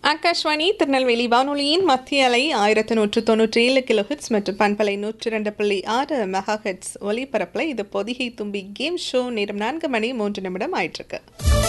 ஆகாஷ்வாணி திருநெல்வேலி வானொலியின் மத்திய அலை ஆயிரத்தி நூற்று தொண்ணூற்றி ஏழு கிலோ ஹெட்ஸ் மற்றும் பண்பலை நூற்றி ரெண்டு புள்ளி ஆறு மெகா ஹெட்ஸ் ஒலிபரப்பில் இது பொதிகை தும்பி கேம் ஷோ நேரம் நான்கு மணி மூன்று நிமிடம் ஆயிட்டிருக்கு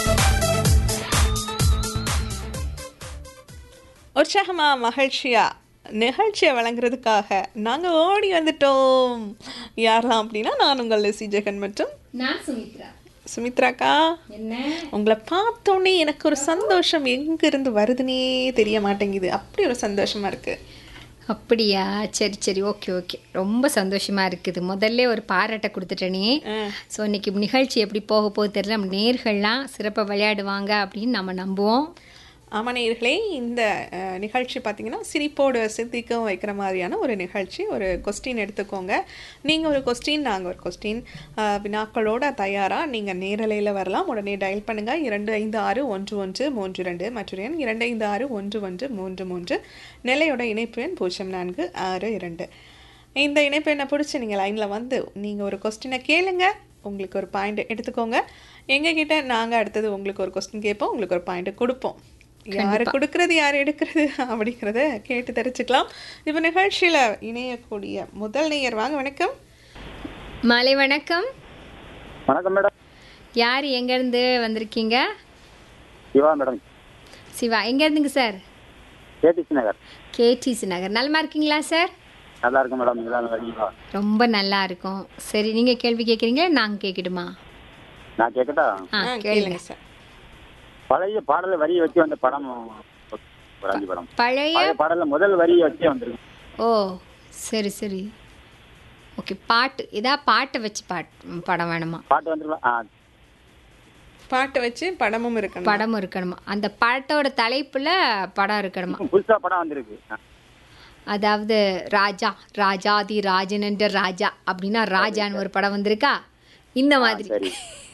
உற்சாகமா மகிழ்ச்சியா நிகழ்ச்சியை வழங்குறதுக்காக நாங்கள் ஓடி வந்துட்டோம் யாரெல்லாம் அப்படின்னா நான் உங்கள் லெசி ஜெகன் மற்றும் நான் சுமித்ரா சுமித்ராக்கா என்ன உங்களை பார்த்தோன்னே எனக்கு ஒரு சந்தோஷம் எங்கிருந்து வருதுன்னே தெரிய மாட்டேங்குது அப்படி ஒரு சந்தோஷமா இருக்கு அப்படியா சரி சரி ஓகே ஓகே ரொம்ப சந்தோஷமா இருக்குது முதல்ல ஒரு பாராட்டை கொடுத்துட்டேனே ஸோ இன்னைக்கு நிகழ்ச்சி எப்படி போக போகுது தெரியல நம்ம நேர்கள்லாம் சிறப்பாக விளையாடுவாங்க அப்படின்னு நம்ம நம்புவோம் ஆமா நேயர்களே இந்த அஹ், நிகழ்ச்சி பார்த்தீங்கன்னா சிரிப்போடு சித்திக்கவும் வைக்கிற மாதிரியான ஒரு நிகழ்ச்சி ஒரு கொஸ்டின் எடுத்துக்கோங்க நீங்கள் ஒரு கொஸ்டின் நாங்கள் ஒரு கொஸ்டின் வினாக்களோட தயாராக நீங்கள் நேரலையில் வரலாம் உடனே டயல் பண்ணுங்கள் இரண்டு ஐந்து ஆறு ஒன்று ஒன்று மூன்று ரெண்டு மற்றும் எண் இரண்டு ஐந்து ஆறு ஒன்று ஒன்று மூன்று மூன்று நெல்லையோட இணைப்பு எண் பூஜ்ஜியம் நான்கு ஆறு இரண்டு இந்த இணைப்பு எண்ணை பிடிச்சி நீங்கள் லைனில் வந்து நீங்கள் ஒரு கொஸ்டினை கேளுங்க உங்களுக்கு ஒரு பாயிண்ட் எடுத்துக்கோங்க எங்ககிட்ட நாங்கள் அடுத்தது உங்களுக்கு ஒரு கொஸ்டின் கேட்போம் உங்களுக்கு ஒரு பாயிண்ட் கொடுப்போம் யாரு கொடுக்கறது யார் எடுக்கிறது அப்படிங்கிறத கேட்டு தெரிஞ்சுக்கலாம் இப்போ நிகழ்ச்சியில் இணையக்கூடிய முதல் நேயர் வாங்க வணக்கம் மாலை வணக்கம் வணக்கம் மேடம் யார் எங்கேருந்து வந்திருக்கீங்க சிவா மேடம் சிவா எங்கேருந்துங்க sir KTC Nagar KTC Nagar நலமா இருக்கீங்களா சார் நல்லா இருக்கும் மேடம் நல்லா நல்லா இருக்கீங்களா ரொம்ப நல்லா இருக்கும் சரி நீங்கள் கேள்வி கேட்குறீங்களா நாங்கள் கேட்கட்டுமா நான் கேட்கட்டா ஆ ஆ, கேளுங்க கேளுங்க சார் பழைய பாடல வரியை வச்சு வந்த படம் ஒரு அஞ்சு படம் பழைய பழைய பாடல்ல முதல் வரியை வச்சே வந்திருக்கு ஓ சரி சரி ஓகே பாட்டு இதா பாட்டை வச்சு பாட் படம் வேணுமா பாட்டு வந்துருக்கலாம் ஆ பாட்டை வச்சு படமும் இருக்கணும் படம் இருக்கணுமா அந்த பாட்டோட தலைப்புல படம் இருக்கணுமா புதுசா படம் வந்திருக்கு ஆ, அதாவது ராஜா ராஜாதி ராஜன் என்ற ராஜா அப்படின்னா ராஜான்னு ஒரு படம் வந்திருக்கா இந்த மாதிரி சரி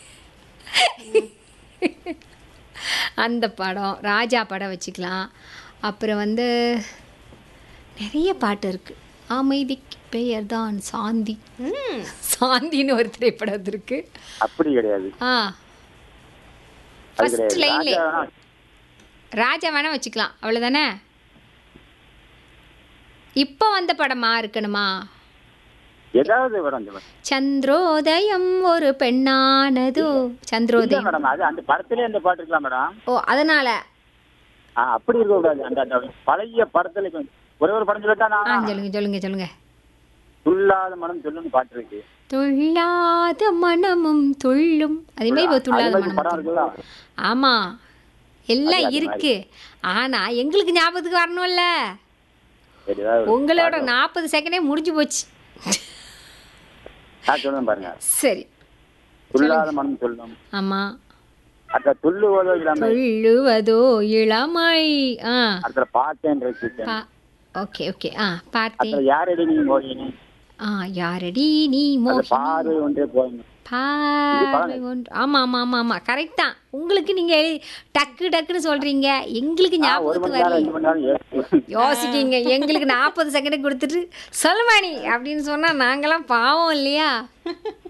அந்த படம் ராஜா படம் வச்சுக்கலாம் அப்புறம் வந்து நிறைய பாட்டு இருக்கு அமைதிக்கு பெயர் தான் சாந்தி ம் சாந்தின்னு ஒரு திரைப்படம் வந்திருக்கு அப்படி கிடையாது ஆ அது ஃபர்ஸ்ட் கிடையாது லைன்ல ராஜா வேணா- ராஜா வேணா வச்சுக்கலாம் அவ்வளோதானே இப்போ வந்த படமா இருக்கணுமா ஏதாவது படம் இந்த படம். சந்திரோதயம் ஒரு பெண்ணானதோ இல்ல சந்திரோதயம் மேடம் அது அந்த படத்திலே அந்த பாட்டு இருக்கலாம் மேடம் ஓ அதனால ஆ அப்படி இருக்க கூடாது அந்த அந்த பழைய படத்துல இப்ப ஒரே ஒரு படம் சொல்லட்டா ஆ நான் சொல்லுங்க சொல்லுங்க சொல்லுங்க துள்ளாத மனம் சொல்லுன்னு பாட்டு இருக்கு துள்ளாத மனமும் துள்ளும் அதே மாதிரி இப்போ துள்ளாத அது மாதிரி மனமும் படம் துள்ளும் இருக்குல்ல ஆமா எல்லாம் அது இருக்கு ஆனா எங்களுக்கு ஞாபகத்துக்கு வரணும்ல சரி ஏதாவது உங்களோட நாற்பது செகண்டே முடிஞ்சு போச்சு நான் சொல்லுங்க பாருங்க சரி துள்ளாத மனம் சொல்லும் ஆமா அடுத்த துள்ளுவதோ இல்லாம துள்ளுவதோ இளமை ஆ அடுத்த பாட்டேன் இருக்கு பா- ஓகே ஓகே ஆ பார்த்தேன் அடுத்த யாரடி நீ போயினு ஆ யாரடி நீ அந்த மோகி பாரு ஒன்றே போயினு பார்வை ஒன்று ஆமா ஆமா ஆமா ஆமா கரெக்ட் தான் உங்களுக்கு நீங்க எழுதி டக்கு டக்குன்னு சொல்றீங்க எங்களுக்கு ஒரு ஞாபகத்துக்கு மணி நேரம் வரல ரெண்டு மணி நேரம் யோசி- யோசிக்கீங்க எங்களுக்கு நாற்பது செகண்ட் கொடுத்துட்டு சொல்லுவாணி அப்படின்னு சொன்னா நாங்கெல்லாம் பாவம் இல்லையா